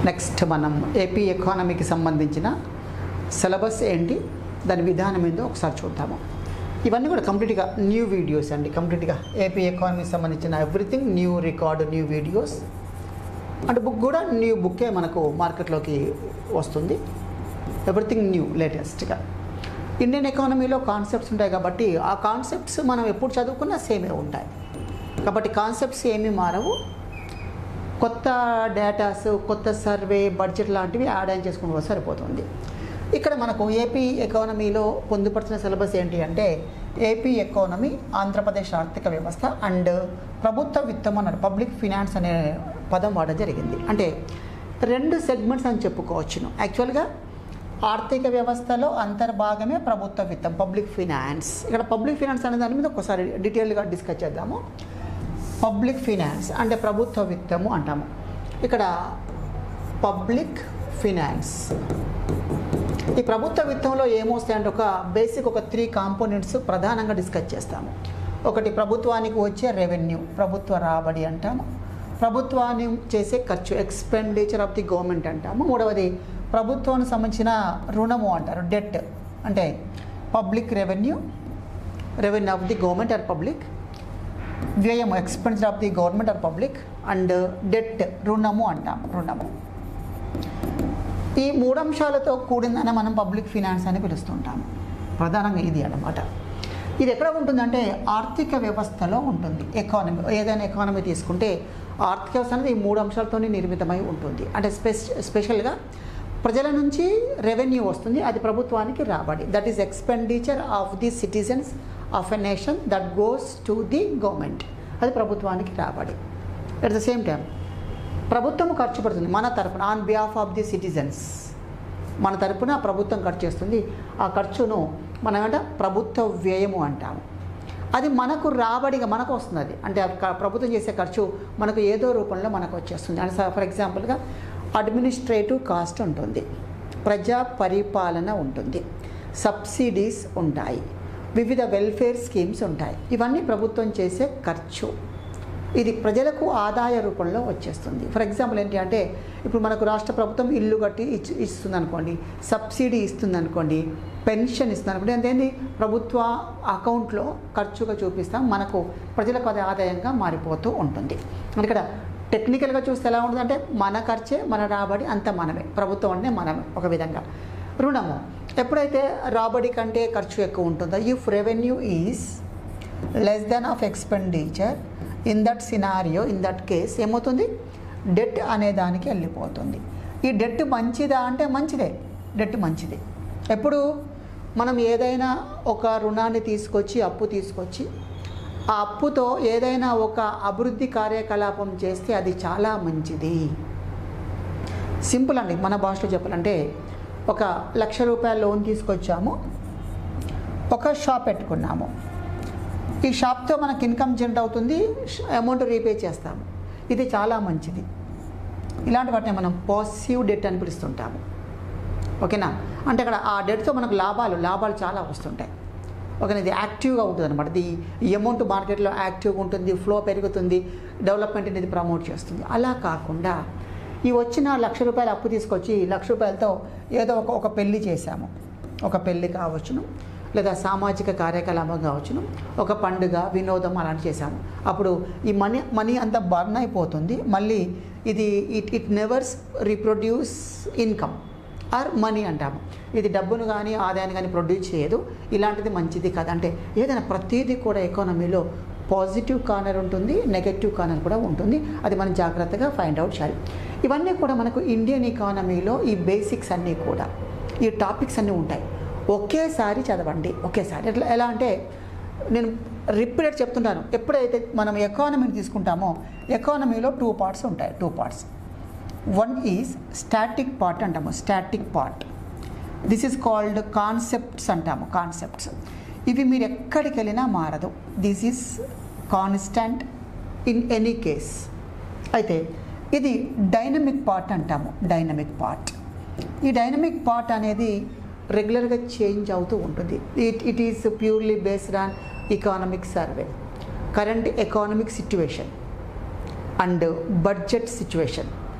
next మనం AP ఎకానమీకి సంబంధించిన సిలబస్ ఏంటి దాని విధానం ఏందో ఒకసారి చూద్దాము ఇవన్నీ కూడా కంప్లీట్గా న్యూ వీడియోస్ అండి కంప్లీట్గా ఏపీ ఎకానమీకి సంబంధించిన everything new record new videos అంటే బుక్ కూడా న్యూ బుక్కే మనకు మార్కెట్లోకి వస్తుంది ఎవ్రీథింగ్ న్యూ లేటెస్ట్గా ఇండియన్ ఎకానమీలో కాన్సెప్ట్స్ ఉంటాయి కాబట్టి ఆ కాన్సెప్ట్స్ మనం ఎప్పుడు చదువుకున్నా సేమే ఉంటాయి కాబట్టి కాన్సెప్ట్స్ ఏమీ మారవు కొత్త డేటాస్ కొత్త సర్వే బడ్జెట్ లాంటివి యాడ్ ఆన్ చేసుకుంటూ వస్తే సరిపోతుంది ఇక్కడ మనకు ఏపీ ఎకానమీలో పొందుపరిచిన సిలబస్ ఏంటి అంటే ఏపీ ఎకానమీ ఆంధ్రప్రదేశ్ ఆర్థిక వ్యవస్థ అండ్ ప్రభుత్వ విత్తం అన్నాడు పబ్లిక్ ఫినాన్స్ అనే పదం వాడడం జరిగింది అంటే రెండు సెగ్మెంట్స్ అని చెప్పుకోవచ్చును యాక్చువల్గా ఆర్థిక వ్యవస్థలో అంతర్భాగమే ప్రభుత్వ విత్తం పబ్లిక్ ఫినాన్స్ ఇక్కడ పబ్లిక్ ఫినాన్స్ అనే దాని మీద ఒకసారి డీటెయిల్గా డిస్కస్ చేద్దాము పబ్లిక్ ఫినాన్స్ అంటే ప్రభుత్వ విత్తము అంటాము ఇక్కడ పబ్లిక్ ఫినాన్స్ ఈ ప్రభుత్వ విత్తంలో ఏమొస్తాయంటే ఒక బేసిక్ ఒక త్రీ కాంపోనెంట్స్ ప్రధానంగా డిస్కస్ చేస్తాము ఒకటి ప్రభుత్వానికి వచ్చే రెవెన్యూ ప్రభుత్వ రాబడి అంటాము ప్రభుత్వాన్ని చేసే ఖర్చు ఎక్స్పెండిచర్ ఆఫ్ ది గవర్నమెంట్ అంటాము మూడవది ప్రభుత్వానికి సంబంధించిన రుణము అంటారు డెట్ అంటే public revenue revenue of the government or public వ్యయం expenditure of the government or public and debt రుణము అంటాం రుణము ఈ మూడు అంశాలతో కూడిందని మనం పబ్లిక్ ఫినాన్స్ అని పిలుస్తుంటాము ప్రధానంగా ఇది అన్నమాట ఇది ఎక్కడ ఉంటుందంటే ఆర్థిక వ్యవస్థలో ఉంటుంది ఎకానమీ ఏదైనా ఎకానమీ తీసుకుంటే ఆర్థిక వ్యవస్థ అనేది ఈ మూడు అంశాలతోనే నిర్మితమై ఉంటుంది అంటే స్పెష స్పెషల్గా ప్రజల నుంచి రెవెన్యూ వస్తుంది అది ప్రభుత్వానికి రాబడి that is expenditure of the citizens of a nation that goes to the government అది ప్రభుత్వానికి రాబడి అట్ ద సేమ్ టైం ప్రభుత్వం ఖర్చు పెడుతుంది మన తరపున on behalf of the citizens మన తరపున ప్రభుత్వం ఖర్చు చేస్తుంది ఆ ఖర్చును మనం ఏంట ప్రభుత్వ వ్యయము అంటాము అది మనకు రాబడిగా మనకు వస్తుంది అది అంటే ఆ క- ప్రభుత్వం చేసే ఖర్చు మనకు ఏదో రూపంలో మనకు వచ్చేస్తుంది అంటే ఫర్ ఎగ్జాంపుల్గా అడ్మినిస్ట్రేటివ్ కాస్ట్ ఉంటుంది ప్రజా పరిపాలన ఉంటుంది సబ్సిడీస్ ఉంటాయి వివిధ వెల్ఫేర్ స్కీమ్స్ ఉంటాయి ఇవన్నీ ప్రభుత్వం చేసే ఖర్చు ఇది ప్రజలకు ఆదాయ రూపంలో వచ్చేస్తుంది ఫర్ ఎగ్జాంపుల్ ఏంటి అంటే ఇప్పుడు మనకు రాష్ట్ర ప్రభుత్వం ఇల్లు కట్టి ఇచ్చి ఇస్తుంది అనుకోండి సబ్సిడీ ఇస్తుంది అనుకోండి పెన్షన్ ఇస్తుంది అనుకోండి అంతేంది ప్రభుత్వ అకౌంట్లో ఖర్చుగా చూపిస్తాం మనకు ప్రజలకు అది ఆదాయంగా మారిపోతూ ఉంటుంది అంటే ఇక్కడ టెక్నికల్గా చూస్తే ఎలా ఉంటుందంటే మన ఖర్చే మన రాబడి అంత మనమే ప్రభుత్వం అంటే మనమే ఒక విధంగా రుణము ఎప్పుడైతే రాబడి కంటే ఖర్చు ఎక్కువ ఉంటుందో if revenue is less then of expenditure in that scenario in that case ఏమవుతుంది డెట్ అనే దానికి వెళ్ళిపోతుంది ఈ డెట్ మంచిదా అంటే మంచిదే డెట్ మంచిది ఎప్పుడు మనం ఏదైనా ఒక రుణాన్ని తీసుకొచ్చి అప్పు తీసుకొచ్చి ఆ అప్పుతో ఏదైనా ఒక అభివృద్ధి కార్యకలాపం చేస్తే అది చాలా మంచిది సింపుల్ అండి మన భాషలో చెప్పాలంటే ఒక లక్ష రూపాయల లోన్ తీసుకొచ్చాము ఒక షాప్ పెట్టుకున్నాము ఈ షాప్తో మనకి ఇన్కమ్ జనరేట్ అవుతుంది అమౌంట్ రీపే చేస్తాము ఇది చాలా మంచిది ఇలాంటి వాటిని మనం పాజిటివ్ డెట్ అని పిలుస్తుంటాము ఓకేనా అంటే అక్కడ ఆ డెట్తో మనకు లాభాలు లాభాలు చాలా వస్తుంటాయి ఓకేనా ఇది యాక్టివ్గా ఉంటుంది అనమాట ఇది ఈ అమౌంట్ మార్కెట్లో యాక్టివ్గా ఉంటుంది ఫ్లో పెరుగుతుంది డెవలప్మెంట్ అనేది ప్రమోట్ చేస్తుంది అలా కాకుండా ఈ వచ్చిన లక్ష రూపాయలు అప్పు తీసుకొచ్చి లక్ష రూపాయలతో ఏదో ఒక ఒక పెళ్లి చేశాము ఒక పెళ్లి కావచ్చును లేదా సామాజిక కార్యకలాపం కావచ్చును ఒక పండుగ వినోదం అలాంటి చేశాము అప్పుడు ఈ మనీ మనీ అంతా బర్న్ అయిపోతుంది మళ్ళీ ఇది it it nevers reproduce income or money అంటాము ఇది డబ్బును కానీ ఆదాయాన్ని కానీ ప్రొడ్యూస్ చేయదు ఇలాంటిది మంచిది కాదు అంటే ఏదైనా ప్రతిదీ కూడా ఎకానమీలో పాజిటివ్ కార్నర్ ఉంటుంది నెగటివ్ కార్నర్ కూడా ఉంటుంది అది మనం జాగ్రత్తగా ఫైండ్ అవుట్ చేయాలి ఇవన్నీ కూడా మనకు ఇండియన్ ఎకానమీలో ఈ బేసిక్స్ అన్నీ కూడా ఈ టాపిక్స్ అన్నీ ఉంటాయి ఒకేసారి చదవండి ఒకేసారి ఎట్లా ఎలా అంటే నేను రిపీటెడ్ చెప్తుంటాను ఎప్పుడైతే మనం ఎకానమీని తీసుకుంటామో ఎకానమీలో టూ పార్ట్స్ ఉంటాయి two parts one is static part అంటాము static part this is called concepts అంటాము కాన్సెప్ట్స్ ఇవి మీరు ఎక్కడికి వెళ్ళినా మారదు this is constant in any case అయితే ఇది డైనమిక్ పార్ట్ అంటాము డైనమిక్ పార్ట్ ఈ డైనమిక్ పార్ట్ అనేది రెగ్యులర్గా చేంజ్ అవుతూ ఉంటుంది it it is purely based on economic survey current economic situation and budget situation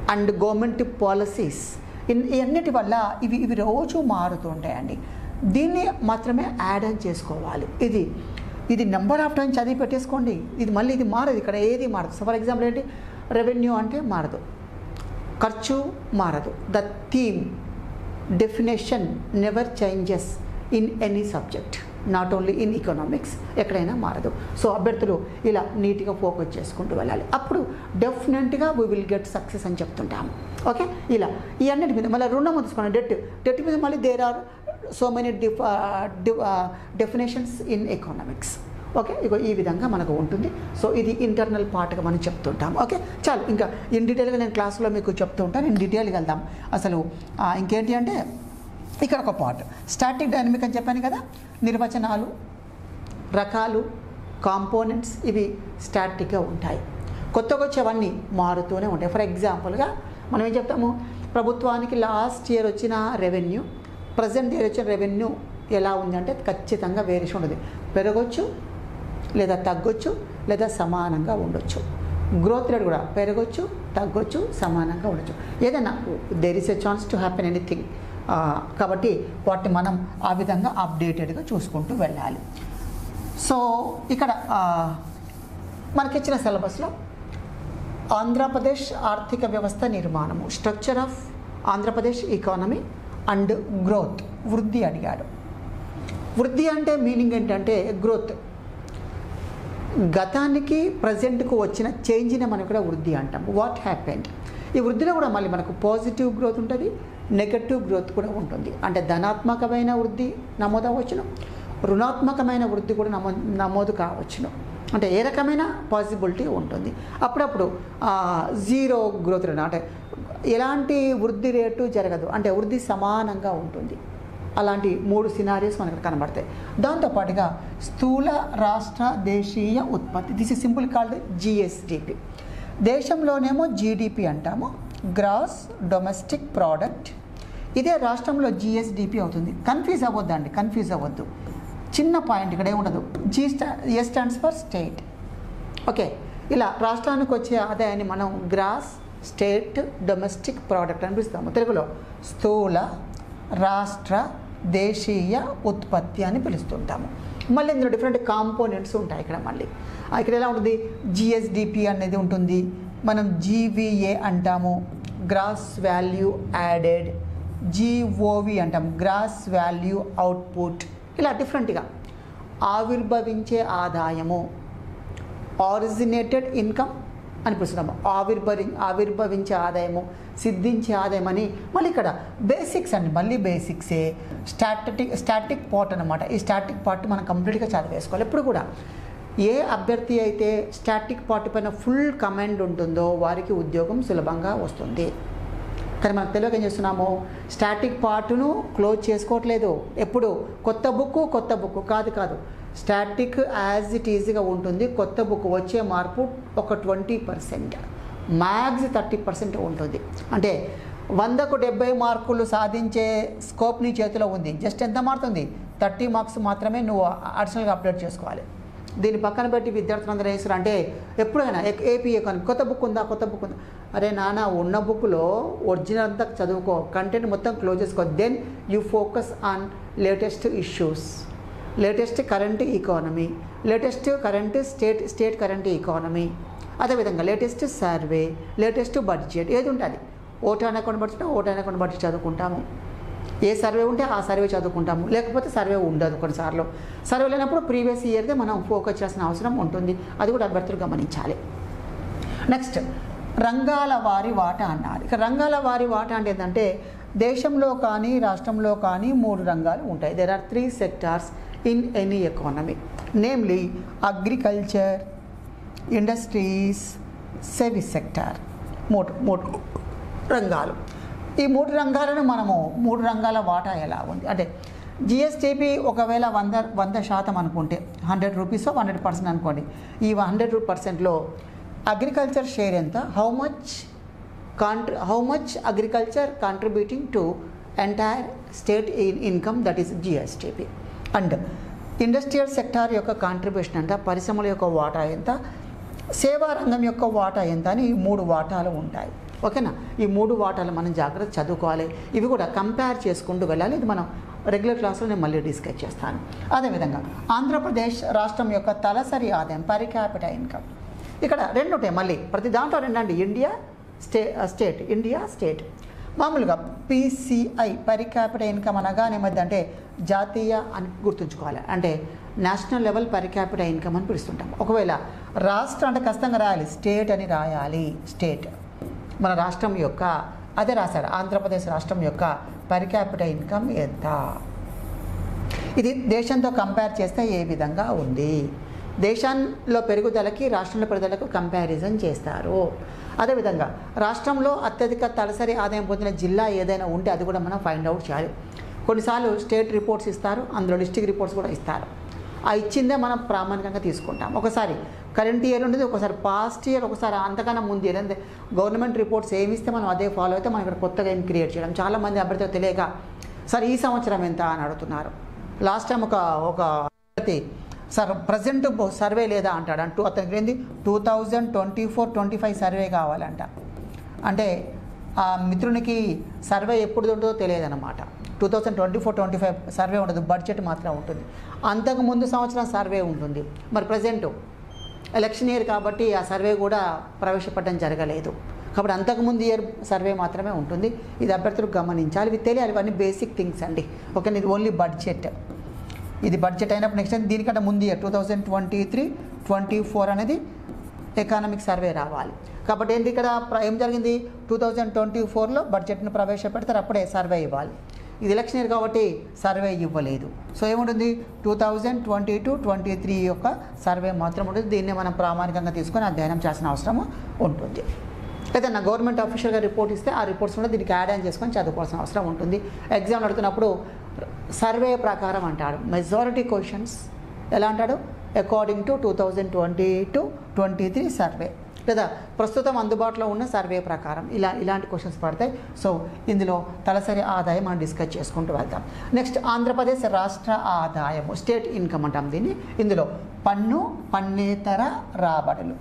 and government policies in ఇవన్నిటి వల్ల ఇవి ఇవి రోజు మారుతూ ఉంటాయండి దీన్ని మాత్రమే యాడ్ ఆన్ చేసుకోవాలి ఇది ఇది నెంబర్ ఆఫ్ టైం చదివి పెట్టేసుకోండి ఇది మళ్ళీ ఇది మారదు ఇక్కడ ఏది మారదు సో ఫర్ ఎగ్జాంపుల్ ఏంటి రెవెన్యూ అంటే మారదు ఖర్చు మారదు the theme definition never changes in any subject not only in economics ఎక్కడైనా మారదు సో అభ్యర్థులు ఇలా నీట్గా ఫోకస్ చేసుకుంటూ వెళ్ళాలి అప్పుడు డెఫినెట్గా వీ విల్ గెట్ సక్సెస్ అని చెప్తుంటాము ఓకే ఇలా ఈ అన్నిటి మీద మళ్ళీ రుణం తీసుకోండి డెట్ డెట్ మీద మళ్ళీ there are so many diff definitions in economics okay ఇగో ఈ విధంగా మనకు ఉంటుంది సో ఇది ఇంటర్నల్ పార్ట్గా మనం చెప్తుంటాం ఓకే చాలు ఇంకా ఇన్ డీటెయిల్గా నేను క్లాస్లో మీకు చెప్తూ ఉంటాను ఇన్ డీటెయిల్గా వెళ్దాం అసలు ఆ, ఇంకేంటి అంటే ఇక్కడ ఒక పార్ట్ స్టాటిక్ డైనమిక్ అని చెప్పాను కదా నిర్వచనాలు రకాలు కాంపోనెంట్స్ ఇవి స్టాటిక్గా ఉంటాయి కొత్తగా వచ్చేవన్నీ మారుతూనే ఉంటాయి ఫర్ ఎగ్జాంపుల్గా మనం ఏం చెప్తాము ప్రభుత్వానికి లాస్ట్ ఇయర్ వచ్చిన రెవెన్యూ ప్రజెంట్ ఇయర్ వచ్చిన రెవెన్యూ ఎలా ఉందంటే ఖచ్చితంగా వేరియేషన్ ఉంటుంది పెరగొచ్చు లేదా తగ్గొచ్చు లేదా సమానంగా ఉండొచ్చు గ్రోత్ రేట్ కూడా పెరగొచ్చు తగ్గొచ్చు సమానంగా ఉండొచ్చు ఏదైనా there is a chance to happen anything కాబట్టి వాటిని మనం ఆ విధంగా అప్డేటెడ్గా చూసుకుంటూ వెళ్ళాలి సో ఇక్కడ ఆ, మనకిచ్చిన సిలబస్లో ఆంధ్రప్రదేశ్ ఆర్థిక వ్యవస్థ నిర్మాణము structure of Andhra Pradesh economy and growth వృద్ధి అడిగాడు వృద్ధి అంటే మీనింగ్ ఏంటంటే గ్రోత్ గతానికి ప్రజెంట్కు వచ్చిన చేంజ్ని మనం ఇక్కడ వృద్ధి అంటాం వాట్ హ్యాపెండ్ ఈ వృద్ధిలో కూడా మళ్ళీ మనకు పాజిటివ్ గ్రోత్ ఉంటుంది నెగటివ్ గ్రోత్ కూడా ఉంటుంది అంటే ధనాత్మకమైన వృద్ధి నమోదు అవ్వచ్చును రుణాత్మకమైన వృద్ధి కూడా నమో నమోదు కావచ్చును అంటే ఏ రకమైన పాసిబిలిటీ ఉంటుంది అప్పుడప్పుడు జీరో గ్రోత్ రేట్ అంటే ఎలాంటి వృద్ధి రేటు జరగదు అంటే వృద్ధి సమానంగా ఉంటుంది అలాంటి మూడు సినారియోస్ మనకు కనబడతాయి దాంతోపాటుగా స్థూల రాష్ట్ర దేశీయ ఉత్పత్తి this is simple called GSDP దేశంలోనేమో జీడిపి అంటాము గ్రాస్ డొమెస్టిక్ ప్రోడక్ట్ ఇదే రాష్ట్రంలో జిఎస్డిపి అవుతుంది కన్ఫ్యూజ్ అవ్వద్దండి కన్ఫ్యూజ్ అవ్వద్దు చిన్న పాయింట్ ఇక్కడ ఏముండదు జీ స్టా ఏ స్టాండ్స్ ఫర్ స్టేట్ ఓకే ఇలా రాష్ట్రానికి వచ్చే ఆదాయాన్ని మనం గ్రాస్ స్టేట్ డొమెస్టిక్ ప్రోడక్ట్ అని పిలుస్తాము తెలుగులో స్థూల రాష్ట్ర దేశీయ ఉత్పత్తి అని పిలుస్తుంటాము మళ్ళీ ఇందులో డిఫరెంట్ కాంపోనెంట్స్ ఉంటాయి ఇక్కడ మళ్ళీ ఆ, ఇక్కడ ఎలా ఉంటుంది జిఎస్డిపి అనేది ఉంటుంది మనం జీవీఏ అంటాము గ్రాస్ వాల్యూ యాడెడ్ జీఓవి అంటాం గ్రాస్ వాల్యూ అవుట్పుట్ ఇలా డిఫరెంట్గా ఆవిర్భవించే ఆదాయము ఆరిజినేటెడ్ ఇన్కమ్ అని పిలుస్తున్నాము ఆవిర్భవి ఆవిర్భవించే ఆదాయము సిద్ధించే ఆదాయం అని మళ్ళీ ఇక్కడ బేసిక్స్ అండి మళ్ళీ బేసిక్సే స్టాటిక్ స్టాటిక్ పార్ట్ అనమాట ఈ స్టాటిక్ పార్ట్ మనం కంప్లీట్గా చదివేసుకోవాలి ఎప్పుడు కూడా ఏ అభ్యర్థి అయితే స్టాటిక్ పార్ట్ పైన ఫుల్ కమాండ్ ఉంటుందో వారికి ఉద్యోగం సులభంగా వస్తుంది కానీ మనకు తెలియక ఏం చేస్తున్నాము స్టాటిక్ పార్ట్ను క్లోజ్ చేసుకోవట్లేదు ఎప్పుడు కొత్త బుక్ కొత్త బుక్ కాదు కాదు స్టాటిక్ యాజ్ ఇట్ ఈజీగా ఉంటుంది కొత్త బుక్ వచ్చే మార్పు ఒక twenty percent max thirty percent ఉంటుంది అంటే వందకు డెబ్బై మార్కులు సాధించే స్కోప్ నీ చేతిలో ఉంది జస్ట్ ఎంత మారుతుంది థర్టీ మార్క్స్ మాత్రమే నువ్వు అడిషనల్గా అప్డేట్ చేసుకోవాలి దీన్ని పక్కన పెట్టి విద్యార్థులందరూ ఏం చేస్తారు అంటే ఎప్పుడైనా ఏ- ఏపీ ఎకానమీ కొత్త బుక్ ఉందా కొత్త బుక్ ఉందా అరే నాన్న ఉన్న బుక్లో ఒరిజినల్ అంతా చదువుకో కంటెంట్ మొత్తం క్లోజ్ చేసుకో then you focus on latest issues latest current economy latest current state state current economy అదేవిధంగా లేటెస్ట్ సర్వే లేటెస్ట్ బడ్జెట్ ఏది ఉంటుంది vote on account budget vote on account budget చదువుకుంటాము ఏ సర్వే ఉంటే ఆ సర్వే చదువుకుంటాము లేకపోతే సర్వే ఉండదు కొన్నిసార్లు సర్వే లేనప్పుడు ప్రీవియస్ ఇయర్దే మనం ఫోకస్ చేయాల్సిన అవసరం ఉంటుంది అది కూడా అభ్యర్థులు గమనించాలి నెక్స్ట్ రంగాల వారి వాటా అన్నారు ఇక రంగాల వారి వాటా అంటే ఏంటంటే దేశంలో కానీ రాష్ట్రంలో కానీ మూడు రంగాలు ఉంటాయి there are three sectors in any economy namely agriculture industries service sector మూడు మూడు రంగాలు ఈ మూడు రంగాలను మనము మూడు రంగాల వాటా ఎలా ఉంది అంటే జిఎస్టీపీ ఒకవేళ వంద వంద శాతం అనుకుంటే హండ్రెడ్ రూపీస్ హండ్రెడ్ పర్సెంట్ అనుకోండి ఈ హండ్రెడ్ పర్సెంట్లో అగ్రికల్చర్ షేర్ ఎంత how much contri how much agriculture contributing to entire state income that is GSDP and industrial sector యొక్క కాంట్రిబ్యూషన్ ఎంత పరిశ్రమల యొక్క వాటా ఎంత సేవా రంగం యొక్క వాటా ఎంత అని ఈ మూడు వాటాలు ఉంటాయి ఓకేనా ఈ మూడు వాటాలు మనం జాగ్రత్త చదువుకోవాలి ఇవి కూడా కంపేర్ చేసుకుంటూ వెళ్ళాలి ఇది మనం రెగ్యులర్ క్లాస్లో నేను మళ్ళీ డిస్కస్ చేస్తాను అదేవిధంగా ఆంధ్రప్రదేశ్ రాష్ట్రం యొక్క తలసరి ఆదాయం పర్ క్యాపిటల్ ఇన్కమ్ ఇక్కడ రెండు ఉంటాయి మళ్ళీ ప్రతి దాంట్లో రెండండి ఇండియా స్టే స్టేట్ ఇండియా స్టేట్ మామూలుగా పీసీఐ పర్ క్యాపిటల్ ఇన్కమ్ అనగానే మధ్య అంటే జాతీయ అని గుర్తుంచుకోవాలి అంటే national level per capital income అని పిలుస్తుంటాం ఒకవేళ రాష్ట్రం అంటే ఖచ్చితంగా రాయాలి స్టేట్ అని రాయాలి స్టేట్ మన రాష్ట్రం యొక్క అదే రాశాడు ఆంధ్రప్రదేశ్ రాష్ట్రం యొక్క పర్ క్యాపిటల్ ఇన్కమ్ ఎంత ఇది దేశంతో కంపేర్ చేస్తే ఏ విధంగా ఉంది దేశంలో పెరుగుదలకి రాష్ట్రంలో పెరుగుదలకు కంపారిజన్ చేస్తారు అదేవిధంగా రాష్ట్రంలో అత్యధిక తలసరి ఆదాయం పొందిన జిల్లా ఏదైనా ఉంటే అది కూడా మనం ఫైండ్ అవుట్ చేయాలి కొన్నిసార్లు స్టేట్ రిపోర్ట్స్ ఇస్తారు అందులో డిస్టిక్ రిపోర్ట్స్ కూడా ఇస్తారు ఆ ఇచ్చిందే మనం ప్రామాణికంగా తీసుకుంటాం ఒకసారి కరెంట్ ఇయర్ ఉండేది ఒకసారి పాస్ట్ ఇయర్ ఒకసారి అంతకన్నా ముందు ఇయర్ అంటే గవర్నమెంట్ రిపోర్ట్స్ ఏమి ఇస్తే మనం అదే ఫాలో అయితే మనం ఇక్కడ కొత్తగా ఏం క్రియేట్ చేయడం చాలామంది అభ్యర్థులు తెలియక సార్ ఈ సంవత్సరం ఎంత అని అడుగుతున్నారు లాస్ట్ టైం ఒక ఒక అభ్యర్థి సార్ ప్రజెంట్ సర్వే లేదా అంటాడు అంటూ అతనికి ఏంది two thousand twenty four twenty five survey కావాలంట అంటే ఆ మిత్రునికి సర్వే ఎప్పుడు ఉంటుందో తెలియదన్నమాట two thousand twenty four twenty five survey ఉండదు బడ్జెట్ మాత్రం ఉంటుంది అంతకు ముందు సంవత్సరం సర్వే ఉంటుంది మరి ప్రజెంట్ ఎలక్షన్ ఇయర్ కాబట్టి ఆ సర్వే కూడా ప్రవేశపెట్టడం జరగలేదు కాబట్టి అంతకుముందు ఇయర్ సర్వే మాత్రమే ఉంటుంది ఇది అభ్యర్థులు గమనించాలి ఇవి తెలియాలి ఇవన్నీ బేసిక్ థింగ్స్ అండి ఓకే ఇది ఓన్లీ బడ్జెట్ ఇది బడ్జెట్ అయినప్పుడు నెక్స్ట్ టైం దీనికంటే ముందు year two thousand twenty three twenty four అనేది ఎకానమిక్ సర్వే రావాలి కాబట్టి ఏంటి ఇక్కడ ప్ర- ఏం జరిగింది టూ థౌజండ్ ట్వంటీ ఫోర్లో బడ్జెట్ను ప్రవేశపెడతారు అప్పుడే సర్వే ఇవ్వాలి ఇది ఎలక్షన్ ఇయర్ కాబట్టి సర్వే ఇవ్వలేదు సో ఏముంటుంది two thousand twenty two twenty three యొక్క సర్వే మాత్రం ఉంటుంది దీన్ని మనం ప్రామాణికంగా తీసుకొని అధ్యయనం చేసిన అవసరం ఉంటుంది ఏదైనా గవర్నమెంట్ అఫీషియల్గా రిపోర్ట్ ఇస్తే ఆ రిపోర్ట్స్ కూడా దీనికి యాడ్ ఆన్ చేసుకొని చదువుకోవాల్సిన అవసరం ఉంటుంది ఎగ్జామ్ అడుగుతున్నప్పుడు సర్వే ప్రకారం అంటాడు మెజారిటీ క్వశ్చన్స్ ఎలా అంటాడు according to two thousand twenty two twenty three survey లేదా ప్రస్తుతం అందుబాటులో ఉన్న సర్వే ప్రకారం ఇలా ఇలాంటి క్వశ్చన్స్ పడతాయి సో ఇందులో తలసరి ఆదాయం మనం డిస్కస్ చేసుకుంటూ వెళ్తాం నెక్స్ట్ ఆంధ్రప్రదేశ్ రాష్ట్ర ఆదాయము స్టేట్ ఇన్కమ్ అంటాం దీన్ని ఇందులో పన్ను పన్నేతర రాబడులు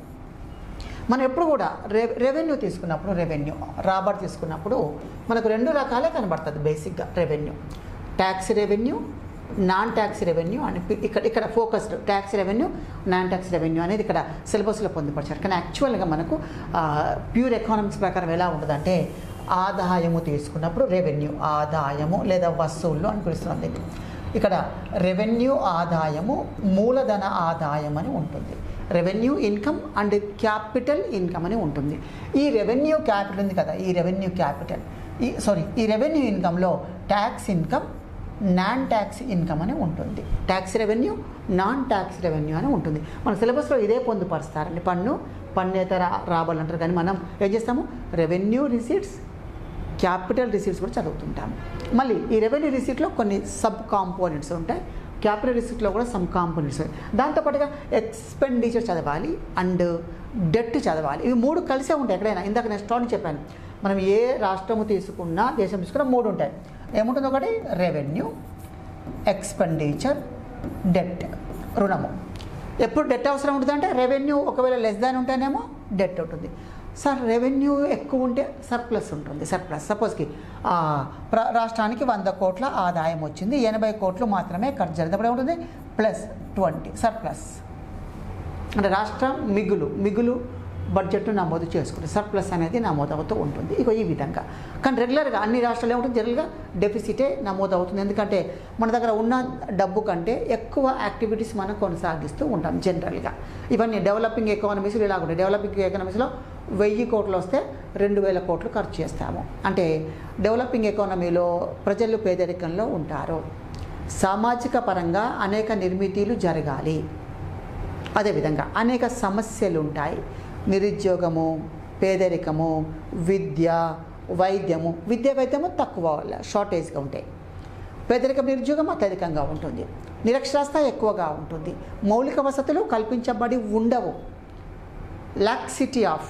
మనం ఎప్పుడు కూడా రె రెవెన్యూ తీసుకున్నప్పుడు రెవెన్యూ రాబడి తీసుకున్నప్పుడు మనకు రెండు రకాలే కనబడుతుంది బేసిక్గా revenue tax revenue non tax revenue అని పి- ఇక్కడ ఇక్కడ focused tax revenue non tax revenue అనేది ఇక్కడ సిలబస్లో పొందుపరిచారు కానీ యాక్చువల్గా మనకు ప్యూర్ ఎకానమిక్స్ ప్రకారం ఎలా ఉంటుందంటే ఆదాయము తీసుకున్నప్పుడు రెవెన్యూ ఆదాయము లేదా వసూళ్ళు అని పిలుస్తున్నాం దీన్ని ఇక్కడ రెవెన్యూ ఆదాయము మూలధన ఆదాయం అని ఉంటుంది revenue income and capital income అని ఉంటుంది ఈ రెవెన్యూ క్యాపిటల్ ఉంది కదా ఈ రెవెన్యూ క్యాపిటల్ ఈ సారీ ఈ రెవెన్యూ ఇన్కంలో tax income non tax income అని ఉంటుంది tax revenue non tax revenue అని ఉంటుంది మన సిలబస్లో ఇదే పొందుపరుస్తారండి పన్ను పన్నేతర రాబడులు అంటారు కానీ మనం ఏం చేస్తాము రెవెన్యూ రిసీట్స్ క్యాపిటల్ రిసీట్స్ కూడా చదువుతుంటాము మళ్ళీ ఈ రెవెన్యూ రిసీట్లో కొన్ని సబ్ కాంపోనెంట్స్ ఉంటాయి క్యాపిటల్ రిసీట్లో కూడా సమ్ కాంపోనెంట్స్ ఉంటాయి దాంతోపాటుగా ఎక్స్పెండిచర్ చదవాలి అండ్ డెట్ చదవాలి ఇవి మూడు కలిసే ఉంటాయి ఎక్కడైనా ఇందాక నేను స్టార్ట్ చెప్పాను మనం ఏ రాష్ట్రము తీసుకున్నా దేశం తీసుకున్నా మూడు ఉంటాయి ఏముంటుంది ఒకటి రెవెన్యూ ఎక్స్పెండిచర్ డెట్ రుణము ఎప్పుడు డెట్ అవసరం ఉంటుందంటే రెవెన్యూ ఒకవేళ లెస్ దాన్ ఉంటేనేమో డెట్ ఉంటుంది సార్ రెవెన్యూ ఎక్కువ ఉంటే సర్ప్లస్ ఉంటుంది సర్ప్లస్ సపోజ్కి ఆ, ప్ర- రాష్ట్రానికి వంద కోట్ల ఆదాయం వచ్చింది ఎనభై కోట్లు మాత్రమే ఖర్చు జరిగింది అప్పుడు ఏముంటుంది ప్లస్ ట్వంటీ సర్ప్లస్ అంటే రాష్ట్రం మిగులు మిగులు బడ్జెట్ను నమోదు చేసుకుంటుంది సర్ప్లస్ అనేది నమోదు అవుతూ ఉంటుంది ఇక ఈ విధంగా కానీ రెగ్యులర్గా అన్ని రాష్ట్రాలు ఏముంటుంది జనరల్గా డెఫిసిటే నమోదు అవుతుంది ఎందుకంటే మన దగ్గర ఉన్న డబ్బు కంటే ఎక్కువ యాక్టివిటీస్ మనం కొనసాగిస్తూ ఉంటాం జనరల్గా ఇవన్నీ డెవలపింగ్ ఎకానమీస్లో ఇలా ఉంటాయి డెవలపింగ్ ఎకానమీస్లో వెయ్యి కోట్లు వస్తే రెండు వేల కోట్లు ఖర్చు చేస్తాము అంటే డెవలపింగ్ ఎకానమీలో ప్రజలు పేదరికంలో ఉంటారు సామాజిక పరంగా అనేక నిర్మితీలు జరగాలి అదేవిధంగా అనేక సమస్యలు ఉంటాయి నిరుద్యోగము పేదరికము విద్య వైద్యము విద్య వైద్యము తక్కువ షార్టేజ్గా ఉంటాయి పేదరికం నిరుద్యోగం అత్యధికంగా ఉంటుంది నిరక్షరాస్యత ఎక్కువగా ఉంటుంది మౌలిక వసతులు కల్పించబడి ఉండవు laxity of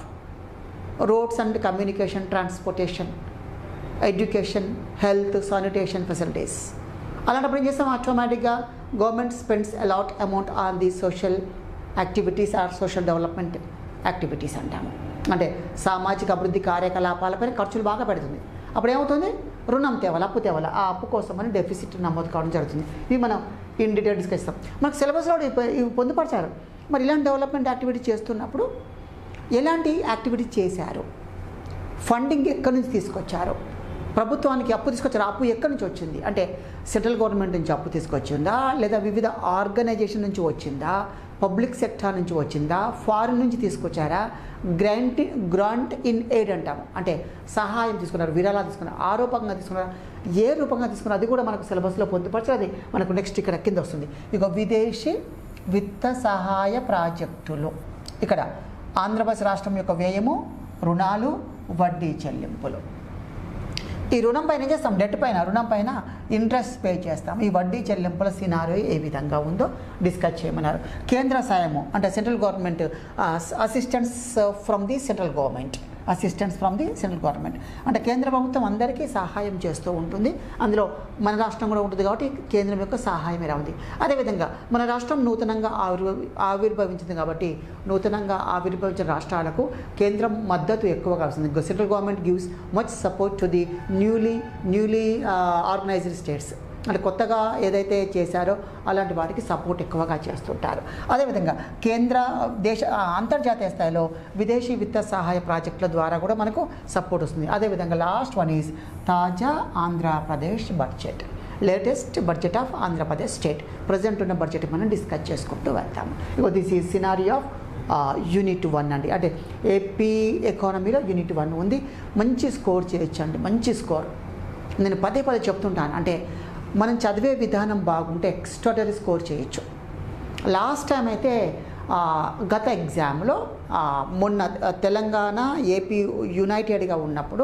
roads and communication transportation education health sanitation facilities అలాంటప్పుడు ఏం చేస్తాం ఆటోమేటిక్గా government spends a lot amount on the social activities or social development activities అంటాము అంటే సామాజిక అభివృద్ధి కార్యకలాపాలపైన ఖర్చులు బాగా పెడుతుంది అప్పుడు ఏమవుతుంది రుణం తేవాలి అప్పు తేవాలి ఆ అప్పు కోసం అని డెఫిసిట్ నమోదు కావడం జరుగుతుంది ఇవి మనం ఇన్ డీటెయిల్ డిస్కస్ చేస్తాం మనకు సిలబస్లో కూడా ఇవి- ఇవి పొందుపరిచారు మరి ఇలాంటి డెవలప్మెంట్ యాక్టివిటీ చేస్తున్నప్పుడు ఎలాంటి యాక్టివిటీ చేశారు ఫండింగ్ ఎక్కడి నుంచి తీసుకొచ్చారు ప్రభుత్వానికి అప్పు తీసుకొచ్చారు అప్పు ఎక్కడి నుంచి వచ్చింది అంటే సెంట్రల్ గవర్నమెంట్ నుంచి అప్పు తీసుకొచ్చిందా లేదా వివిధ ఆర్గనైజేషన్ నుంచి వచ్చిందా పబ్లిక్ సెక్టార్ నుంచి వచ్చిందా ఫారిన్ నుంచి తీసుకొచ్చారా గ్రాంట్ గ్రాంట్ ఇన్ ఎయిడ్ అంటాము అంటే సహాయం తీసుకున్నారు విరాళాలు తీసుకున్నారు ఆ రూపంగా తీసుకున్నారు ఏ రూపంగా తీసుకున్నారు అది కూడా మనకు సిలబస్లో పొందుపరచారు అది మనకు నెక్స్ట్ ఇక్కడ కింద వస్తుంది ఇక విదేశీ విత్త సహాయ ప్రాజెక్టులు ఇక్కడ ఆంధ్రప్రదేశ్ రాష్ట్రం యొక్క వ్యయము రుణాలు వడ్డీ చెల్లింపులు ఈ రుణం పైన ఏం చేస్తాం డెట్ పైన రుణం పైన ఇంట్రెస్ట్ పే చేస్తాం ఈ వడ్డీ చెల్లింపుల సినారో ఏ విధంగా ఉందో డిస్కస్ చేయమన్నారు కేంద్ర సాయము అంటే central government assistance from the central government assistance from the central government అంటే కేంద్ర ప్రభుత్వం అందరికీ సహాయం చేస్తూ ఉంటుంది అందులో మన రాష్ట్రం కూడా ఉంటుంది కాబట్టి కేంద్రం యొక్క సహాయం ఇలా ఉంది అదేవిధంగా మన రాష్ట్రం నూతనంగా ఆవిర్భ ఆవిర్భవించింది కాబట్టి నూతనంగా ఆవిర్భవించిన రాష్ట్రాలకు కేంద్రం మద్దతు ఎక్కువగా వస్తుంది central government gives much support to the newly newly organized states అంటే కొత్తగా ఏదైతే చేశారో అలాంటి వాటికి సపోర్ట్ ఎక్కువగా చేస్తుంటారు అదేవిధంగా కేంద్ర దేశ ఆ, అంతర్జాతీయ స్థాయిలో విదేశీ విత్త సహాయ ప్రాజెక్టుల ద్వారా కూడా మనకు సపోర్ట్ వస్తుంది అదేవిధంగా లాస్ట్ వన్ ఈజ్ తాజా Andhra Pradesh budget latest budget of Andhra Pradesh state present ఉన్న బడ్జెట్ మనం డిస్కస్ చేసుకుంటూ వెళ్తాము ఇగో దిస్ ఈ సినారీ ఆఫ్ యూనిట్ వన్ అండి అంటే ఏపీ ఎకానమీలో యూనిట్ వన్ ఉంది మంచి స్కోర్ చేయొచ్చు అండి మంచి స్కోర్ నేను పదే పదే చెప్తుంటాను అంటే మనం చదివే విధానం బాగుంటే ఎక్స్ట్రాడరీ స్కోర్ చేయొచ్చు లాస్ట్ టైం అయితే ఆ, గత ఎగ్జామ్లో ఆ, మొన్న ఆ, తెలంగాణ ఏపీ యునైటెడ్గా ఉన్నప్పుడు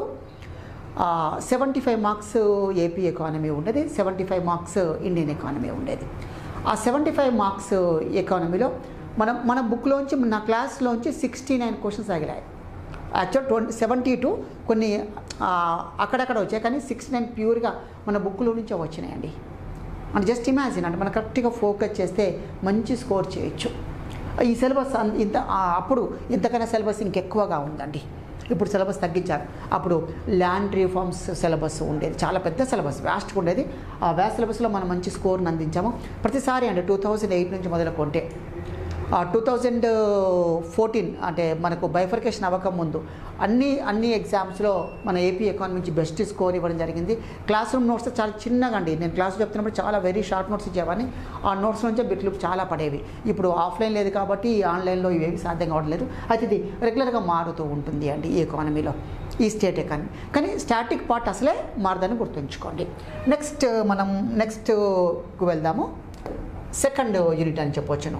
seventy five marks AP economy ఉండేది seventy five marks Indian economy ఉండేది ఆ సెవెంటీ ఫైవ్ మార్క్స్ ఎకానమీలో మనం మన బుక్లోంచి నా క్లాస్లోంచి సిక్స్టీ నైన్ క్వశ్చన్స్ తగిలాయి యాక్చువల్ ట్వంటీ సెవెంటీ టూ కొన్ని ఆ, అక్కడక్కడ వచ్చాయి కానీ సిక్స్టీ నైన్ ప్యూర్గా మన బుక్లో నుంచే వచ్చినాయండి అంటే జస్ట్ ఇమాజిన్ అంటే మనం కరెక్ట్గా ఫోకస్ చేస్తే మంచి స్కోర్ చేయొచ్చు ఈ సిలబస్ అన్- ఇంత ఆ, అప్పుడు ఇంతకన్నా సిలబస్ ఇంకెక్కువగా ఉందండి ఇప్పుడు సిలబస్ తగ్గించారు అప్పుడు ల్యాండ్ రిఫార్మ్స్ సిలబస్ ఉండేది చాలా పెద్ద సిలబస్ వ్యాస్ట్గా ఉండేది ఆ వ్యాస్ట్ సిలబస్లో మనం మంచి స్కోర్ని అందించాము ప్రతిసారి అంటే టూ థౌజండ్ ఎయిట్ నుంచి మొదలుకుంటే టూ థౌజండ్ ఫోర్టీన్ అంటే మనకు బైఫర్కేషన్ అవ్వక ముందు అన్ని అన్ని ఎగ్జామ్స్లో మన ఏపీ ఎకానమీ నుంచి బెస్ట్ స్కోర్ ఇవ్వడం జరిగింది క్లాస్ రూమ్ నోట్స్ చాలా చిన్నగా అండి నేను క్లాస్ చెప్తున్నప్పుడు చాలా వెరీ షార్ట్ నోట్స్ ఇచ్చేవాడిని ఆ నోట్స్ నుంచే బిట్లు చాలా పడేవి ఇప్పుడు ఆఫ్లైన్ లేదు కాబట్టి ఆన్లైన్లో ఇవేవి సాధ్యం కావట్లేదు అయితే ఇది రెగ్యులర్గా మారుతూ ఉంటుంది అండి ఈ ఎకానమీలో ఈ స్టేట్ ఎకానమీ కానీ స్టాటిక్ పార్ట్ అసలే మారదని గుర్తుంచుకోండి నెక్స్ట్ మనం నెక్స్ట్కు వెళ్దాము సెకండ్ యూనిట్ అని చెప్పవచ్చును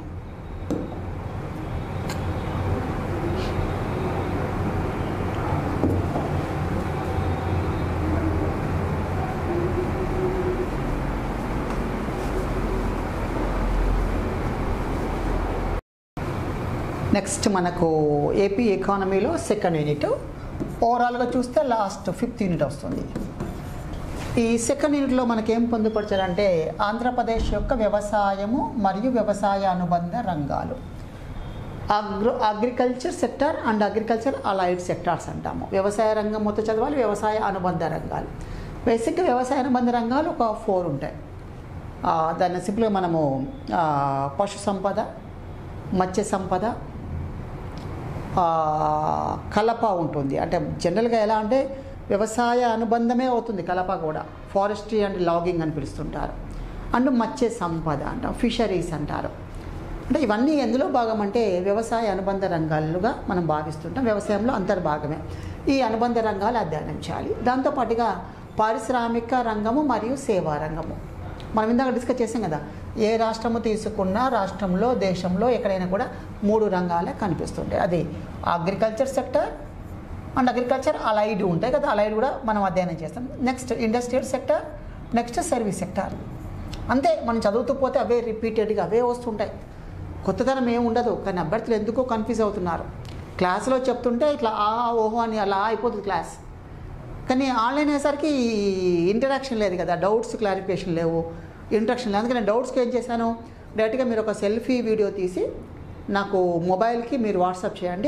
నెక్స్ట్ మనకు ఏపీ ఎకానమీలో సెకండ్ యూనిట్ ఓవరాల్గా చూస్తే లాస్ట్ ఫిఫ్త్ యూనిట్ వస్తుంది ఈ సెకండ్ యూనిట్లో మనకేం పొందుపరచారంటే ఆంధ్రప్రదేశ్ యొక్క వ్యవసాయము మరియు వ్యవసాయ అనుబంధ రంగాలు agro agriculture sector and agriculture allied sectors అంటాము వ్యవసాయ రంగం మొత్తం చదవాలి వ్యవసాయ అనుబంధ రంగాలు బేసిక్గా వ్యవసాయ అనుబంధ రంగాలు ఒక ఫోర్ ఉంటాయి ఆ, దాన్ని సింపుల్గా మనము ఆ, పశు సంపద మత్స్య సంపద ఆ, కలప ఉంటుంది అంటే జనరల్గా ఎలా అంటే వ్యవసాయ అనుబంధమే అవుతుంది కలప కూడా ఫారెస్ట్రీ అండ్ లాగింగ్ అని పిలుస్తుంటారు అండ్ మత్స్య సంపద అంటాం ఫిషరీస్ అంటారు అంటే ఇవన్నీ ఎందులో భాగం అంటే వ్యవసాయ అనుబంధ రంగాలుగా మనం భావిస్తుంటాం వ్యవసాయంలో అంతర్భాగమే ఈ అనుబంధ రంగాలు అధ్యయనం చేయాలి దాంతోపాటుగా పారిశ్రామిక రంగము మరియు సేవా రంగము మనం ఇందాక డిస్కస్ చేసాం కదా ఏ రాష్ట్రము తీసుకున్నా రాష్ట్రంలో దేశంలో ఎక్కడైనా కూడా మూడు రంగాలే కనిపిస్తుంటాయి అది agriculture sector and agriculture allied ఉంటాయి కదా అలైడ్ కూడా మనం అధ్యయనం చేస్తాం next industrial sector next service sector అంతే మనం చదువుతూ పోతే అవే రిపీటెడ్గా అవే వస్తుంటాయి కొత్తదనం ఏమి ఉండదు కానీ అభ్యర్థులు ఎందుకో కన్ఫ్యూజ్ అవుతున్నారు క్లాస్లో చెప్తుంటే ఇట్లా ఆ ఓహో అని అలా అయిపోతుంది క్లాస్ కానీ ఆన్లైన్ అయ్యేసరికి ఇంటరాక్షన్ లేదు కదా డౌట్స్ క్లారిఫికేషన్ లేవు ఇంటరాక్షన్ లేదు అందుకని డౌట్స్కి ఏం చేశాను డైరెక్ట్గా మీరు ఒక సెల్ఫీ వీడియో తీసి నాకు మొబైల్కి మీరు వాట్సాప్ చేయండి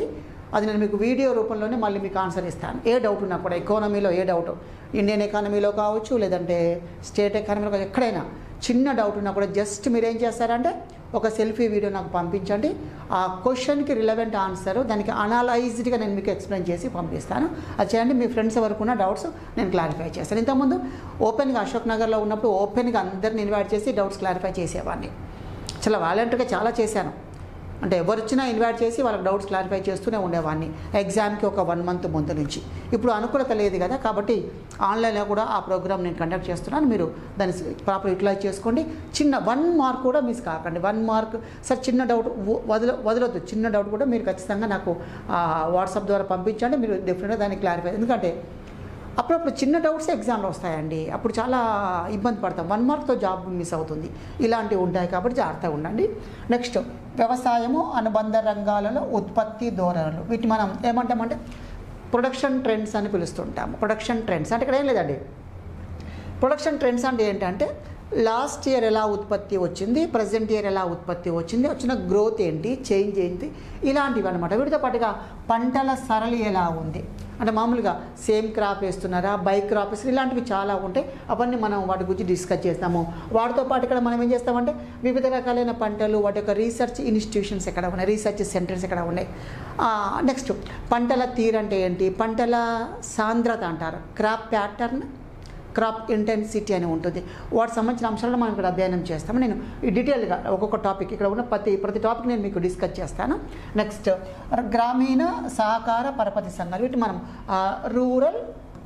అది నేను మీకు వీడియో రూపంలోనే మళ్ళీ మీకు ఆన్సర్ ఇస్తాను ఏ డౌట్ ఉన్నా కూడా ఎకానమీలో ఏ డౌట్ ఇండియన్ ఎకానమీలో కావచ్చు లేదంటే స్టేట్ ఎకానమీలో కావచ్చు ఎక్కడైనా చిన్న డౌట్ ఉన్నా కూడా జస్ట్ మీరు ఏం చేస్తారంటే ఒక సెల్ఫీ వీడియో నాకు పంపించండి ఆ క్వశ్చన్కి రిలవెంట్ ఆన్సర్ దానికి అనలైజ్డ్గా నేను మీకు ఎక్స్ప్లెయిన్ చేసి పంపిస్తాను అది చేయండి మీ ఫ్రెండ్స్ ఎవరికి ఉన్న డౌట్స్ నేను క్లారిఫై చేస్తాను ఇంతకుముందు ఓపెన్గా అశోక్ నగర్లో ఉన్నప్పుడు ఓపెన్గా అందరిని ఇన్వైట్ చేసి డౌట్స్ క్లారిఫై చేసేవాడిని చాలా వాలంటీర్గా చాలా చేశాను అంటే ఎవరు వచ్చినా ఇన్వైట్ చేసి వాళ్ళకి డౌట్స్ క్లారిఫై చేస్తూనే ఉండేవాడిని ఎగ్జామ్కి ఒక వన్ మంత్ ముందు నుంచి ఇప్పుడు అనుకూలత లేదు కదా కాబట్టి ఆన్లైన్లో కూడా ఆ ప్రోగ్రామ్ నేను కండక్ట్ చేస్తున్నాను మీరు దాన్ని ప్రాపర్ యూటిలైజ్ చేసుకోండి చిన్న వన్ మార్క్ కూడా మిస్ కాకండి వన్ మార్క్ సార్ చిన్న డౌట్ వదల వదలొద్దు చిన్న డౌట్ కూడా మీరు ఖచ్చితంగా నాకు వాట్సాప్ ద్వారా పంపించండి మీరు డెఫినెట్గా దాన్ని క్లారిఫై ఎందుకంటే అప్పుడప్పుడు చిన్న డౌట్స్ ఎగ్జామ్లో వస్తాయండి అప్పుడు చాలా ఇబ్బంది పడతాం వన్ మార్క్తో జాబ్ మిస్ అవుతుంది ఇలాంటివి ఉంటాయి కాబట్టి జాగ్రత్తగా ఉండండి నెక్స్ట్ వ్యవసాయము అనుబంధ రంగాలలో ఉత్పత్తి ధోరణులు వీటిని మనం ఏమంటామంటే ప్రొడక్షన్ ట్రెండ్స్ అని పిలుస్తుంటాము ప్రొడక్షన్ ట్రెండ్స్ అంటే ఇక్కడ ఏం లేదండి ప్రొడక్షన్ ట్రెండ్స్ అంటే ఏంటంటే లాస్ట్ ఇయర్ ఎలా ఉత్పత్తి వచ్చింది ప్రజెంట్ ఇయర్ ఎలా ఉత్పత్తి వచ్చింది వచ్చిన గ్రోత్ ఏంటి చేంజ్ ఏంటి ఇలాంటివి అనమాట వీటితో పాటుగా పంటల సరళి ఎలా ఉంది అంటే మామూలుగా సేమ్ క్రాప్ వేస్తున్నారా బై క్రాప్ వేస్తున్నారు ఇలాంటివి చాలా ఉంటాయి అవన్నీ మనం వాటి గురించి డిస్కస్ చేస్తాము వాటితో పాటు ఇక్కడ మనం ఏం చేస్తామంటే వివిధ రకాలైన పంటలు వాటి యొక్క రీసెర్చ్ ఇన్స్టిట్యూషన్స్ ఎక్కడ ఉన్నాయి రీసెర్చ్ సెంటర్స్ ఎక్కడ ఉన్నాయి నెక్స్ట్ పంటల తీరంటే ఏంటి పంటల సాంద్రత అంటారు క్రాప్ ప్యాటర్న్ క్రాప్ ఇంటెన్సిటీ అని ఉంటుంది వాటికి సంబంధించిన అంశాలను మనం ఇక్కడ అధ్యయనం చేస్తాము నేను ఈ డీటెయిల్గా ఒక్కొక్క టాపిక్ ఇక్కడ ఉన్న ప్రతి ప్రతి టాపిక్ నేను మీకు డిస్కస్ చేస్తాను నెక్స్ట్ గ్రామీణ సహకార పరపతి సంఘాలు వీటి మనం రూరల్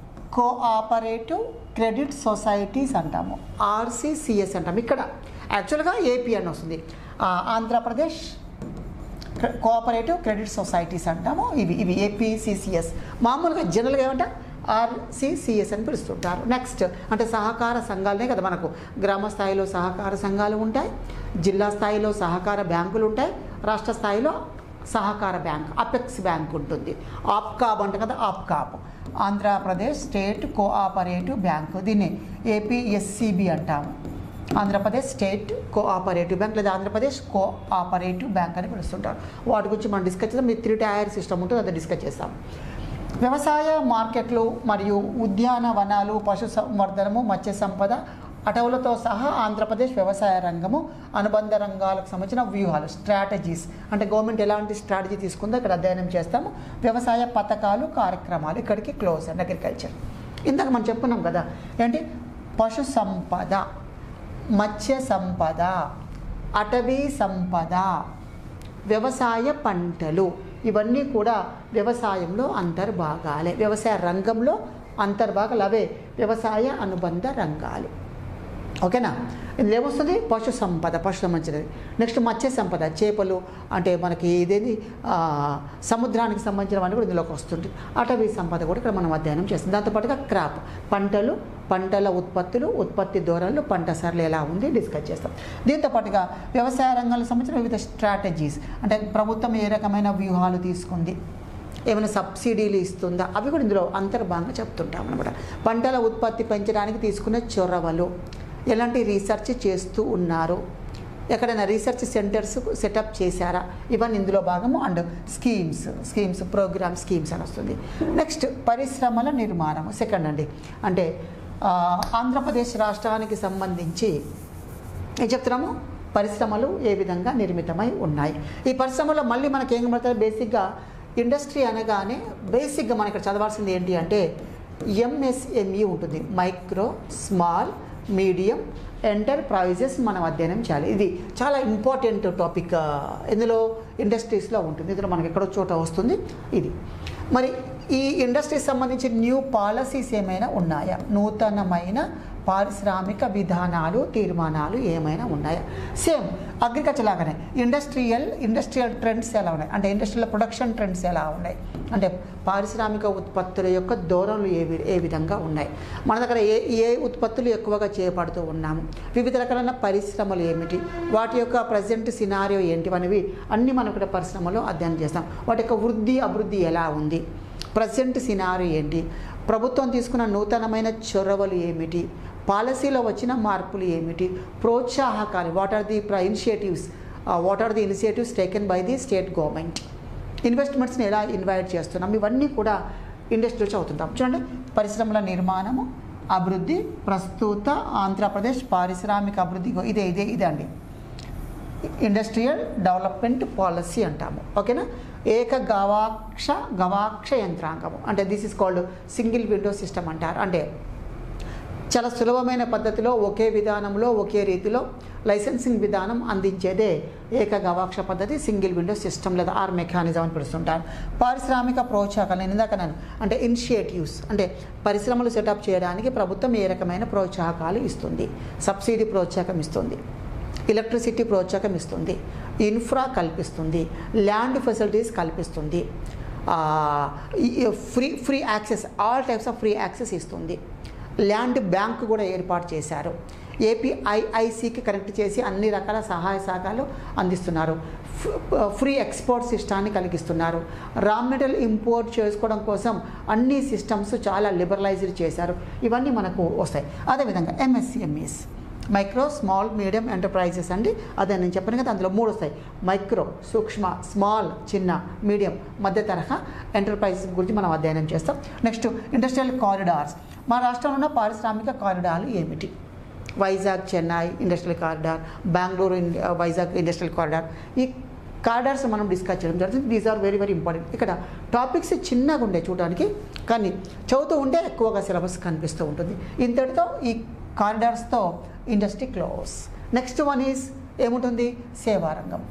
కోఆపరేటివ్ క్రెడిట్ సొసైటీస్ అంటాము ఆర్సీసీఎస్ అంటాము ఇక్కడ యాక్చువల్గా ఏపీ అని వస్తుంది ఆ, ఆంధ్రప్రదేశ్ కోఆపరేటివ్ క్రెడిట్ సొసైటీస్ అంటాము ఇవి ఇవి ఏపీసీసీఎస్ మామూలుగా జనరల్గా ఏమంటే ఆర్సీసీఎస్ అని పిలుస్తుంటారు నెక్స్ట్ అంటే సహకార సంఘాలనే కదా మనకు గ్రామ స్థాయిలో సహకార సంఘాలు ఉంటాయి జిల్లా స్థాయిలో సహకార బ్యాంకులు ఉంటాయి రాష్ట్ర స్థాయిలో సహకార బ్యాంక్ అపెక్స్ బ్యాంక్ ఉంటుంది ఆప్కాబ్ అంట కదా APCOB Andhra Pradesh state cooperative bank దీన్ని ఏపీఎస్సిబి అంటాము ఆంధ్రప్రదేశ్ స్టేట్ కోఆపరేటివ్ బ్యాంక్ లేదా ఆంధ్రప్రదేశ్ కోఆపరేటివ్ బ్యాంక్ అని పిలుస్తుంటారు వాటి గురించి మనం డిస్కస్ చేద్దాం మీ త్రీ టైర్ సిస్టమ్ ఉంటుంది అది డిస్కస్ చేస్తాం వ్యవసాయ మార్కెట్లు మరియు ఉద్యానవనాలు పశు సంవర్ధనము మత్స్య సంపద అటవులతో సహా ఆంధ్రప్రదేశ్ వ్యవసాయ రంగము అనుబంధ రంగాలకు సంబంధించిన వ్యూహాలు స్ట్రాటజీస్ అంటే గవర్నమెంట్ ఎలాంటి స్ట్రాటజీ తీసుకుందో ఇక్కడ అధ్యయనం చేస్తాము వ్యవసాయ పథకాలు కార్యక్రమాలు ఇక్కడికి క్లోజ్ అండ్ అగ్రికల్చర్ ఇందాక మనం చెప్పుకున్నాం కదా ఏంటి పశు సంపద మత్స్య సంపద అటవీ సంపద వ్యవసాయ పంటలు ఇవన్నీ కూడా వ్యవసాయంలో అంతర్భాగాలే వ్యవసాయ రంగంలో అంతర్భాగాలు అవే వ్యవసాయ అనుబంధ రంగాలు ఓకేనా ఇందులో ఏమొస్తుంది పశు సంపద పశు సంబంధించినది నెక్స్ట్ మత్స్య సంపద చేపలు అంటే మనకి ఇదేది ఆ, సముద్రానికి సంబంధించినవన్నీ కూడా ఇందులోకి వస్తుంది అటవీ సంపద కూడా ఇక్కడ మనం అధ్యయనం చేస్తాం దాంతోపాటుగా క్రాప్ పంటలు పంటల ఉత్పత్తులు ఉత్పత్తి ధోరణులు పంట సరళి ఎలా ఉంది డిస్కస్ చేస్తాం దీంతో పాటుగా వ్యవసాయ రంగాలకు సంబంధించిన వివిధ స్ట్రాటజీస్ అంటే ప్రభుత్వం ఏ రకమైన వ్యూహాలు తీసుకుంది ఏమైనా సబ్సిడీలు ఇస్తుందా అవి కూడా ఇందులో అంతర్భాగంగా చెప్తుంటాం అనమాట పంటల ఉత్పత్తి పెంచడానికి తీసుకున్న చొరవలు ఎలాంటి రీసెర్చ్ చేస్తూ ఉన్నారు ఎక్కడైనా రీసెర్చ్ సెంటర్స్ సెటప్ చేశారా ఇవన్నీ ఇందులో భాగము and schemes schemes program schemes అని వస్తుంది నెక్స్ట్ పరిశ్రమల నిర్మాణం సెకండ్ అండి అంటే ఆ, ఆంధ్రప్రదేశ్ రాష్ట్రానికి సంబంధించి ఏం చెప్తున్నాము పరిశ్రమలు ఏ విధంగా నిర్మితమై ఉన్నాయి ఈ పరిశ్రమలో మళ్ళీ మనకి ఏం కనబడుతుంది బేసిక్గా ఇండస్ట్రీ అనగానే బేసిక్గా మనం ఇక్కడ చదవాల్సింది ఏంటి అంటే ఎంఎస్ఎంఈ ఉంటుంది మైక్రో స్మాల్ మీడియం ఎంటర్ప్రైజెస్ మనం అధ్యయనం చేయాలి ఇది చాలా ఇంపార్టెంట్ టాపిక్ ఆ, ఇందులో ఇండస్ట్రీస్లో ఉంటుంది ఇందులో మనకి ఎక్కడో చోట వస్తుంది ఇది మరి ఈ ఇండస్ట్రీకి సంబంధించి న్యూ పాలసీస్ ఏమైనా ఉన్నాయా నూతనమైన పారిశ్రామిక విధానాలు తీర్మానాలు ఏమైనా ఉన్నాయా సేమ్ అగ్రికల్చర్ లాగానే ఇండస్ట్రియల్ ఇండస్ట్రియల్ ట్రెండ్స్ ఎలా ఉన్నాయి అంటే ఇండస్ట్రియల్ ప్రొడక్షన్ ట్రెండ్స్ ఎలా ఉన్నాయి అంటే పారిశ్రామిక ఉత్పత్తుల యొక్క ధోరణులు ఏ వి- ఏ విధంగా ఉన్నాయి మన దగ్గర ఏ ఏ ఉత్పత్తులు ఎక్కువగా చేపడుతూ ఉన్నాము వివిధ రకాలైన పరిశ్రమలు ఏమిటి వాటి యొక్క ప్రజెంట్ సినారియో ఏంటి అనేవి అన్నీ మనం ఇక్కడ పరిశ్రమలో అధ్యయనం చేస్తాం వాటి యొక్క వృద్ధి అభివృద్ధి ఎలా ఉంది ప్రజెంట్ సినారీ ఏంటి ప్రభుత్వం తీసుకున్న నూతనమైన చొరవలు ఏమిటి పాలసీలో వచ్చిన మార్పులు ఏమిటి ప్రోత్సాహకాలు what are the initiatives what are the initiatives taken by the state government ఇన్వెస్ట్మెంట్స్ని ఎలా ఇన్వైట్ చేస్తున్నాం ఇవన్నీ కూడా ఇండస్ట్రీలో చదువుతుంటాం చూడండి పరిశ్రమల నిర్మాణము అభివృద్ధి ప్రస్తుత ఆంధ్రప్రదేశ్ పారిశ్రామిక అభివృద్ధి ఇగో ఇదే ఇదే ఇదే అండి ఇండస్ట్రియల్ డెవలప్మెంట్ పాలసీ అంటాము ఓకేనా ఏక గవాక్ష గవాక్ష యంత్రాంగము అంటే this is called single window system అంటారు అంటే చాలా సులభమైన పద్ధతిలో ఒకే విధానంలో ఒకే రీతిలో లైసెన్సింగ్ విధానం అందించేదే ఏక గవాక్ష పద్ధతి సింగిల్ విండో సిస్టమ్ లేదా ఆర్ మెకానిజం అని పిలుస్తుంటారు పారిశ్రామిక ప్రోత్సాహకాలు నేను ఇందాక నేను అంటే ఇనిషియేటివ్స్ అంటే పరిశ్రమలు సెటప్ చేయడానికి ప్రభుత్వం ఏ రకమైన ప్రోత్సాహకాలు ఇస్తుంది సబ్సిడీ ప్రోత్సాహకం ఇస్తుంది ఎలక్ట్రిసిటీ ప్రోత్సాహకం ఇస్తుంది ఇన్ఫ్రా కల్పిస్తుంది ల్యాండ్ ఫెసిలిటీస్ కల్పిస్తుంది free free access all types of free access ఇస్తుంది ల్యాండ్ బ్యాంక్ కూడా ఏర్పాటు చేశారు ఏపీఐఐసికి కనెక్ట్ చేసి అన్ని రకాల సహాయ సహకారాలు అందిస్తున్నారు free export సిస్టాన్ని కలిగిస్తున్నారు raw material import చేసుకోవడం కోసం అన్ని సిస్టమ్స్ చాలా లిబరలైజ్డ్ చేశారు ఇవన్నీ మనకు వస్తాయి అదేవిధంగా MSMEs micro small medium enterprises అండి అదే నేను చెప్పాను కదా అందులో మూడు వస్తాయి మైక్రో సూక్ష్మ స్మాల్ చిన్న మీడియం మధ్య తరహా ఎంటర్ప్రైజెస్ గురించి మనం అధ్యయనం చేస్తాం నెక్స్ట్ ఇండస్ట్రియల్ కారిడార్స్ మా రాష్ట్రంలో ఉన్న పారిశ్రామిక కారిడార్లు ఏమిటి వైజాగ్ చెన్నై ఇండస్ట్రియల్ కారిడార్ బెంగళూరు ఇన్- వైజాగ్ ఇండస్ట్రియల్ కారిడార్ ఈ కారిడార్స్ మనం డిస్కస్ చేయడం జరుగుతుంది these are very very important ఇక్కడ టాపిక్స్ చిన్నగా ఉండే చూడడానికి కానీ చదువుతూ ఉంటే ఎక్కువగా సిలబస్ కనిపిస్తూ ఉంటుంది ఇంతటితో ఈ కారిడార్స్తో industry close next one is ఏముంటుంది సేవారంగం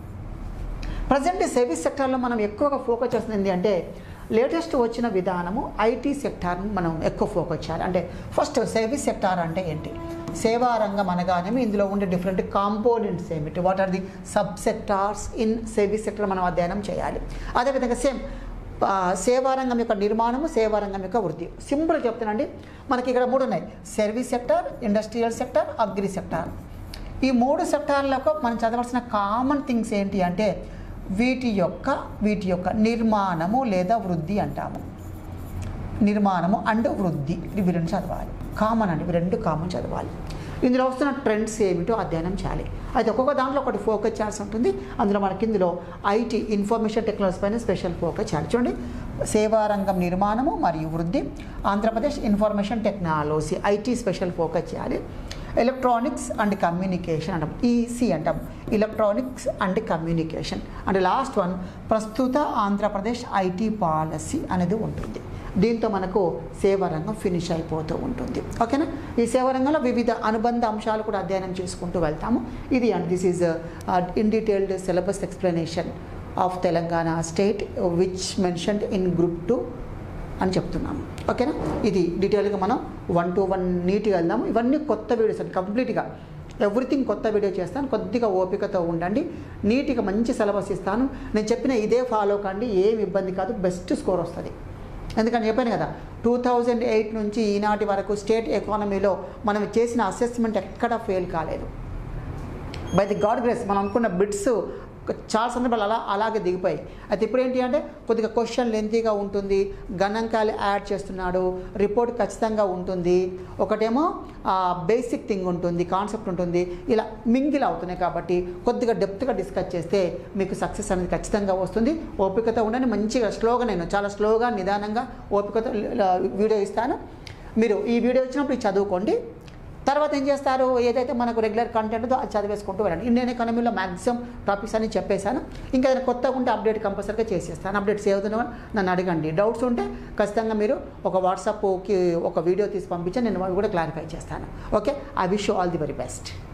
ప్రజెంట్ సర్వీస్ సెక్టార్లో మనం ఎక్కువగా ఫోకస్ చేస్తుంది అంటే లేటెస్ట్ వచ్చిన విధానము ఐటీ సెక్టార్ను మనం ఎక్కువ ఫోకస్ చేయాలి అంటే ఫస్ట్ సర్వీస్ సెక్టార్ అంటే ఏంటి సేవా రంగం అనగానే ఇందులో ఉండే డిఫరెంట్ కాంపోనెంట్స్ ఏమిటి what are the sub sectors in service sector మనం అధ్యయనం చేయాలి అదేవిధంగా సేమ్ సేవారంగం యొక్క నిర్మాణము సేవారంగం యొక్క వృద్ధి సింపుల్ చెప్తానండి మనకి ఇక్కడ మూడు ఉన్నాయి service sector industrial sector agri sector ఈ మూడు సెక్టార్లకు మనం చదవాల్సిన కామన్ థింగ్స్ ఏంటి అంటే వీటి యొక్క వీటి యొక్క నిర్మాణము లేదా వృద్ధి అంటాము నిర్మాణము అండ్ వృద్ధి ఇవి రెండు చదవాలి కామన్ అండి ఇవి రెండు కామన్ చదవాలి ఇందులో వస్తున్న ట్రెండ్స్ ఏమిటో అధ్యయనం చేయాలి అయితే ఒక్కొక్క దాంట్లో ఒకటి ఫోకస్ చేయాల్సి ఉంటుంది అందులో మనకి ఇందులో ఐటీ ఇన్ఫర్మేషన్ టెక్నాలజీ పైన స్పెషల్ ఫోకస్ చేయాలి చూడండి సేవారంగం నిర్మాణము మరియు వృద్ధి Andhra Pradesh information technology IT special focus చేయాలి ఎలక్ట్రానిక్స్ అండ్ కమ్యూనికేషన్ అంటాం ఈసీ అంటాం electronics and communication and last one ప్రస్తుత ఆంధ్రప్రదేశ్ ఐటీ పాలసీ అనేది ఉంటుంది దీంతో మనకు సేవారంగం ఫినిష్ అయిపోతూ ఉంటుంది ఓకేనా ఈ సేవారంగంలో వివిధ అనుబంధ అంశాలు కూడా అధ్యయనం చేసుకుంటూ వెళ్తాము ఇది and this is in detailed syllabus explanation of Telangana state which mentioned in group two అని చెప్తున్నాము ఓకేనా ఇది డీటెయిల్గా మనం వన్ టు వన్ నీట్గా వెళ్దాము ఇవన్నీ కొత్త వీడియోస్ అండి కంప్లీట్గా ఎవ్రీథింగ్ కొత్త వీడియో చేస్తాను కొద్దిగా ఓపికతో ఉండండి నీట్గా మంచి సిలబస్ ఇస్తాను నేను చెప్పిన ఇదే ఫాలో కండి ఏం ఇబ్బంది కాదు బెస్ట్ స్కోర్ వస్తుంది ఎందుకంటే చెప్పాను కదా టూ థౌజండ్ ఎయిట్ నుంచి ఈనాటి వరకు స్టేట్ ఎకానమీలో మనం చేసిన అసెస్మెంట్ ఎక్కడా ఫెయిల్ కాలేదు బై ది గాడ్ గ్రేస్ మనం అనుకున్న బిట్స్ చాలా సందర్భాలు అలా అలాగే దిగిపోయాయి అయితే ఇప్పుడు ఏంటి అంటే కొద్దిగా క్వశ్చన్ లెంతీగా ఉంటుంది గణాంకాలు యాడ్ చేస్తున్నాడు రిపోర్ట్ ఖచ్చితంగా ఉంటుంది ఒకటేమో బేసిక్ థింగ్ ఉంటుంది కాన్సెప్ట్ ఉంటుంది ఇలా మింగిల్ అవుతున్నాయి కాబట్టి కొద్దిగా డెప్త్గా డిస్కస్ చేస్తే మీకు సక్సెస్ అనేది ఖచ్చితంగా వస్తుంది ఓపికతో ఉండండి మంచిగా స్లోగా నేను చాలా స్లోగా నిదానంగా ఓపికతో వీడియో ఇస్తాను మీరు ఈ వీడియో ఇచ్చినప్పుడు ఇది చదువుకోండి తర్వాత ఏం చేస్తారు ఏదైతే మనకు రెగ్యులర్ కంటెంట్ ఉందో అది చదివేసుకుంటూ వెళ్ళండి ఇండియన్ ఎకానమీలో మ్యాక్సిమం టాపిక్స్ అన్ని చెప్పేశాను ఇంకా ఏదైనా కొత్తగా ఉంటే అప్డేట్ కంపల్సరీగా చేసేస్తాను అప్డేట్ సేవ్ నన్ను అడగండి డౌట్స్ ఉంటే ఖచ్చితంగా మీరు ఒక వాట్సాప్కి ఒక వీడియో తీసి పంపించి నేను అవి కూడా క్లారిఫై చేస్తాను okay I wish all the very best